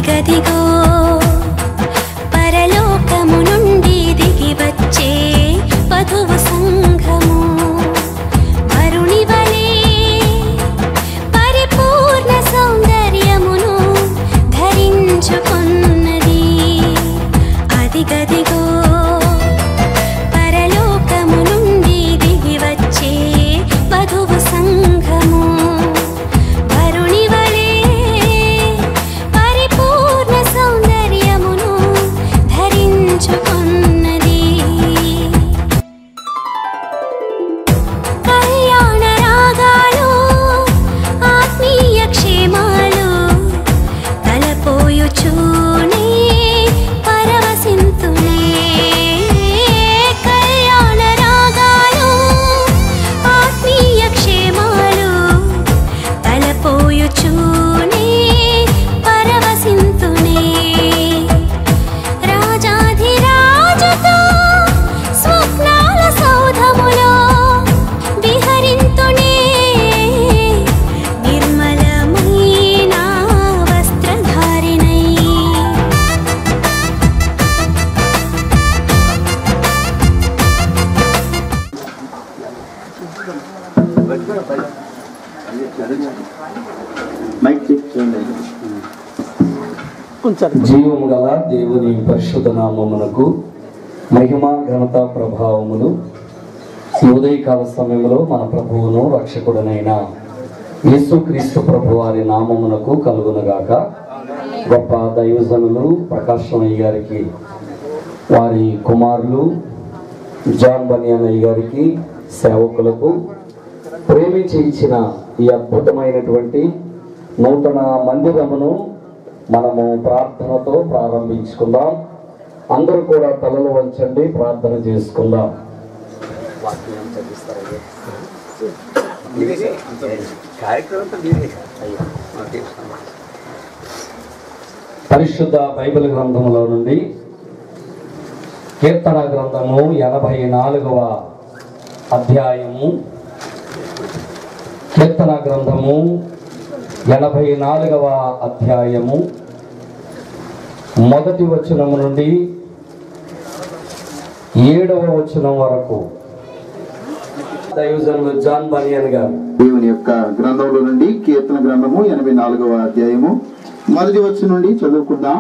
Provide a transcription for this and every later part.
అదిగదిగో పరలోకము నుండి దిగి వచ్చే వధువు సంఘము వరుణి వలె పరిపూర్ణ సౌందర్యమును ధరించుకున్నది అదిగదిగో పరలోకము నుండి దిగి వచ్చే వధువు సంఘము వరుణి వలె పరిపూర్ణ సౌందర్యమును ధరించుకున్నది కళ్యాణ రాగాలు ఆత్మీయ క్షేమాలు తలపోయుచూనే పరవశింతునే కళ్యాణ రాగాలు ఆత్మీయ క్షేమాలు తలపోయుచూనే పరవశింతునే రాజాధిరాజుతో స్వప్నాల సౌధములో విహరింతునే నిర్మలమైన వస్త్రధారిణై మైక్ చెక్ చేయండి జీవము గల దేవుని పరిశుద్ధ నామమునకు మహిమ ఘనత ప్రభావములు ఈ ఉదయకాల సమయంలో మన ప్రభువును రక్షకుడనైన యేసుక్రీస్తు ప్రభు వారి నామమునకు కలుగునగాక గొప్ప దైవజనులు ప్రకాశమయ్య గారికి వారి కుమారులు జాన్ బనియానయ్య గారికి సేవకులకు ప్రేమించి ఇచ్చిన ఈ అద్భుతమైనటువంటి నూతన మందిరమును మనము ప్రార్థనతో ప్రారంభించుకుందాం అందరూ కూడా తలలు వంచండి ప్రార్థన చేసుకుందాం పరిశుద్ధ బైబిల్ గ్రంథంలో నుండి కీర్తన గ్రంథము ఎనభై నాలుగవ అధ్యాయము కీర్తన గ్రంథము ఎనభై నాలుగవ అధ్యాయము మొదటి వచనము నుండి ఏడవ వచనం వరకు దైవజనులు జాన్ బనియన్ గారు దేవుని యొక్క గ్రంథంలో నుండి కీర్తన గ్రంథము ఎనభై నాలుగవ అధ్యాయము మొదటి వచ్చి నుండి చదువుకుందాం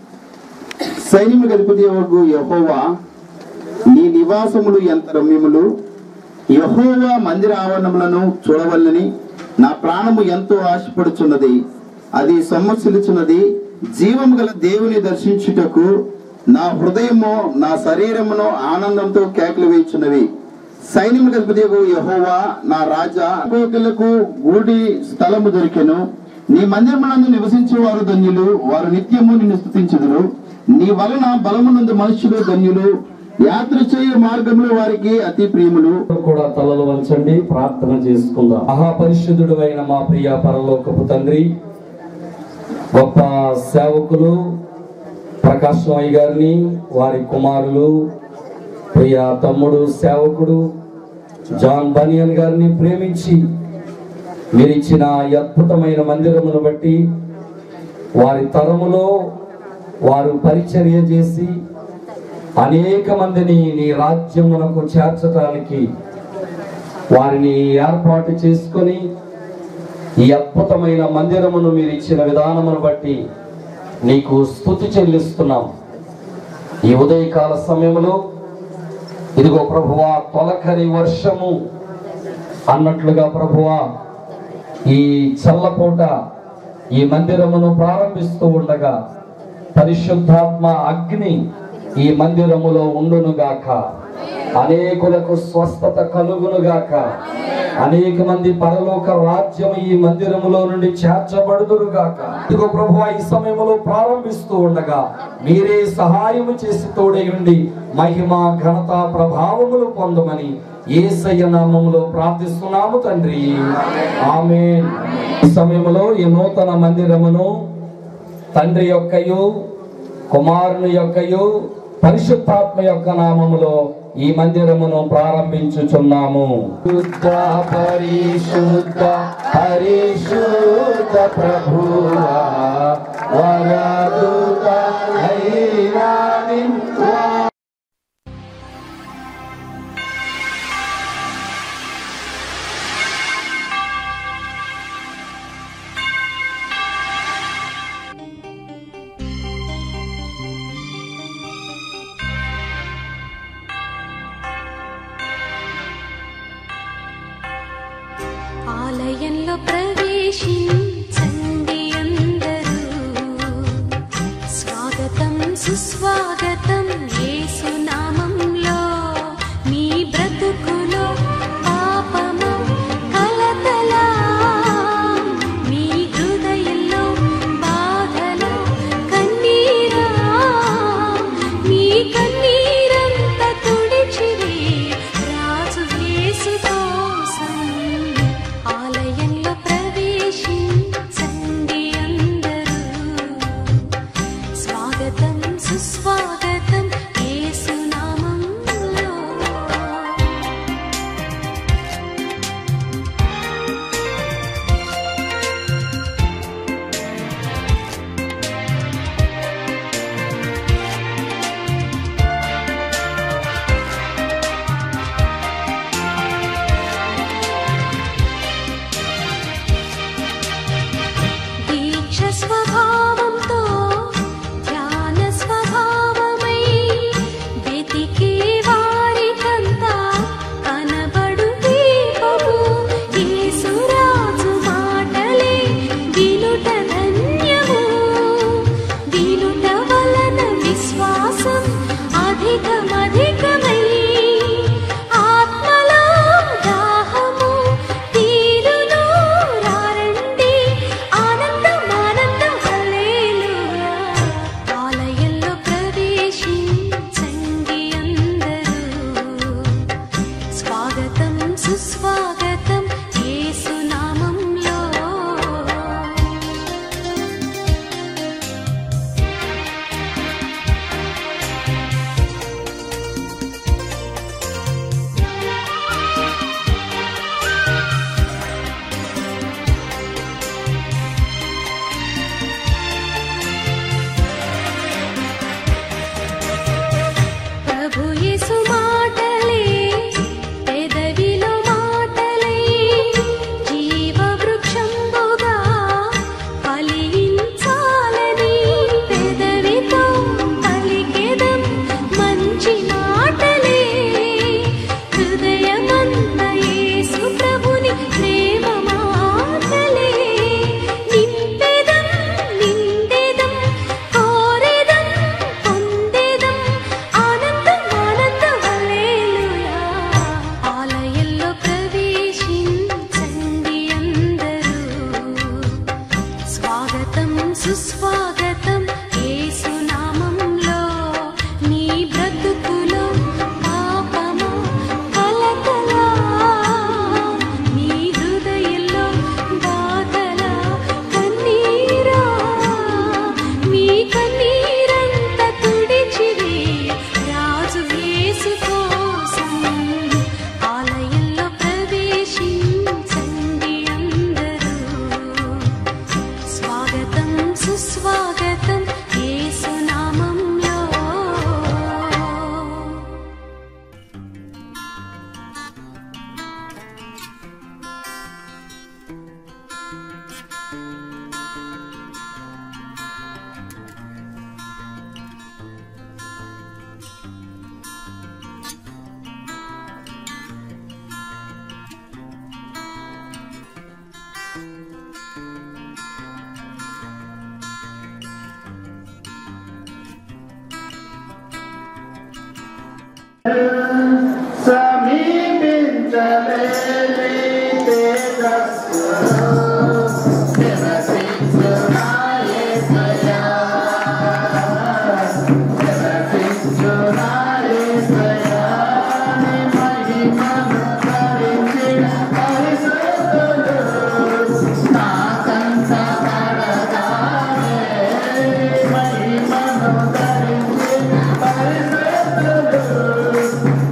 సైన్యము గణపతి వరకు యహోవా నీ నివాసములు ఎంత రమ్యములు యహోవా మందిర ఆవరణములను చూడవల్లని నా ప్రాణము ఎంతో ఆశపడుచున్నది అది సొమ్మసిలుచున్నది జీవము గల దేవుని దర్శించుటకు నా హృదయము నా శరీరమును ఆనందంతో కేకలు వేయుచున్నవి సైన్యము గల్పదేవు యహోవా నా రాజా కోకిలకు గూడి స్థలము దొరికెను నీ మందిరమునందు నివసించే వారు ధన్యులు వారు నిత్యము నిన్ను స్థుతించుదురు నీ వలన బలమునందు మనుషులు ధన్యులు యాత్ర చేయు మార్గములు వారికి అతి ప్రియములు కూడా తలలు వంచండి ప్రార్థన చేసుకుందాం మహాపరిశుద్ధుడు అయిన మా ప్రియ పరలోకపు తండ్రి గొప్ప సేవకులు ప్రకాశం అయ్య గారిని వారి కుమారులు ప్రియ తమ్ముడు సేవకుడు జాన్ బనియన్ గారిని ప్రేమించి మీరు ఇచ్చిన ఈ అద్భుతమైన మందిరమును బట్టి వారి తరములో వారు పరిచర్య చేసి అనేక మందిని నీ రాజ్యమునకు చేర్చడానికి వారిని ఏర్పాటు చేసుకొని ఈ అద్భుతమైన మందిరమును మీరు ఇచ్చిన విధానమును బట్టి నీకు స్థుతి చెల్లిస్తున్నాం ఈ ఉదయకాల సమయంలో ఇదిగో ప్రభువా తొలకరి వర్షము అన్నట్లుగా ప్రభువా ఈ చల్లపూట ఈ మందిరమును ప్రారంభిస్తూ ఉండగా పరిశుద్ధాత్మ అగ్ని ఈ మందిరములో ఉండునుగాక అనేకులకు స్వస్థత కలుగునుగాక అనేక మంది పరలోక రాజ్యం ఈ మందిరములో నుండి చేర్చబడుదురుగాక ఇదిగో ప్రభు ఈ సమయంలో ప్రారంభిస్తూ ఉండగా మీరే సహాయము చేసి తోడై ఉండి మహిమ ఘనత ప్రభావములు పొందమని ఏసయ్య నామములో ప్రార్థిస్తున్నాము తండ్రి ఆమె ఈ సమయంలో ఈ నూతన మందిరమును తండ్రి యొక్కయు కుమారుని యొక్కయు పరిశుద్ధాత్మ యొక్క నామములో ఈ మందిరమును ప్రారంభించుచున్నాము శుద్ధ పరిశుద్ధ పరిశుద్ధ ప్రభువా వరదు స్వాగతం సుస్వాగతం యేసునామంలో నీ బ్రతుకులో పాపమా కలకలా నీ హృదయంలో బాధలా కన్నీరా నీ కన్నీరంత తుడిచివే రాజు యేసు కోసం ఆలయంలో ప్రవేశించండి అందరూ స్వాగతం సుస్వాగతం యేసునామంలో మహిమను ధరించి పరిశుద్ధులు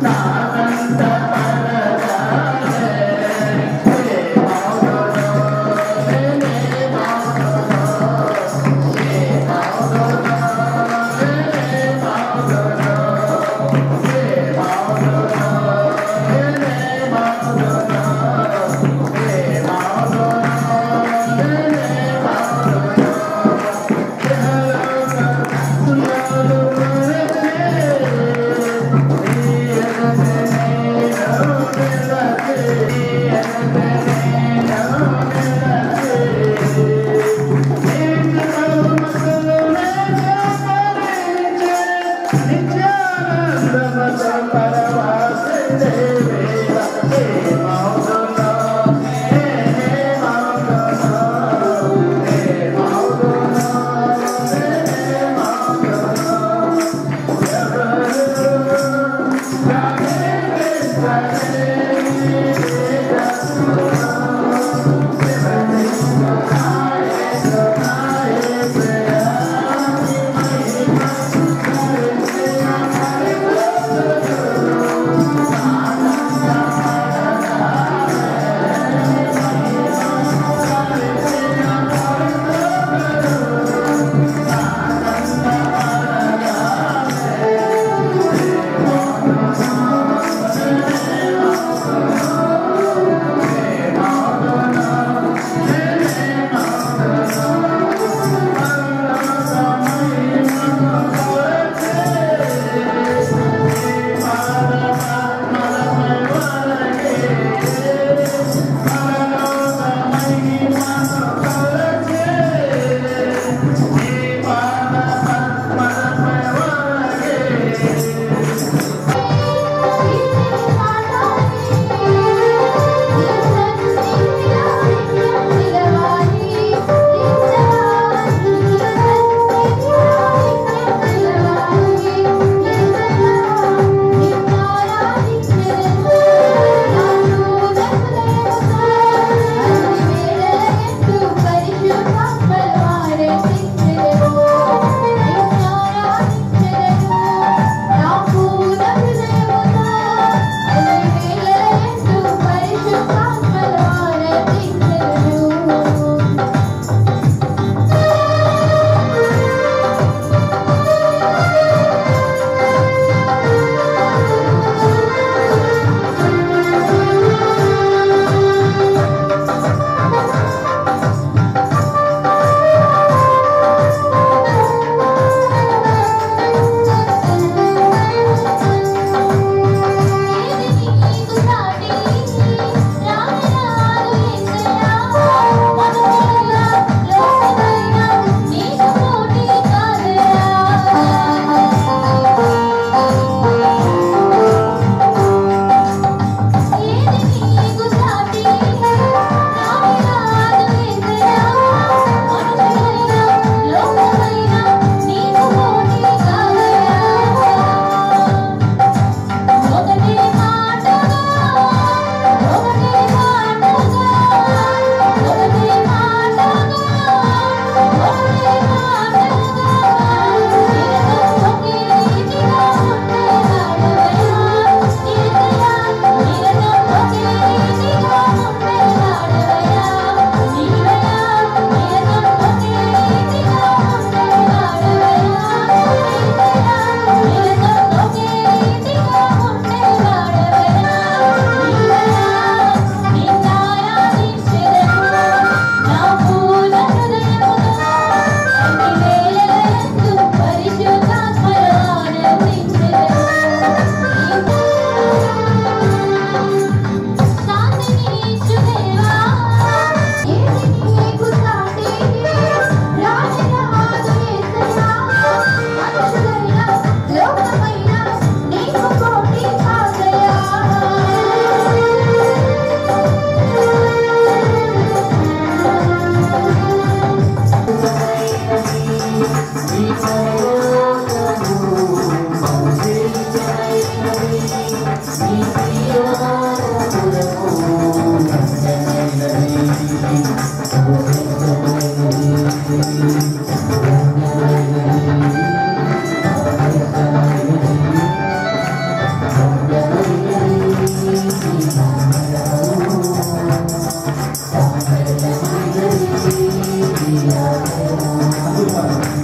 Hallelujah.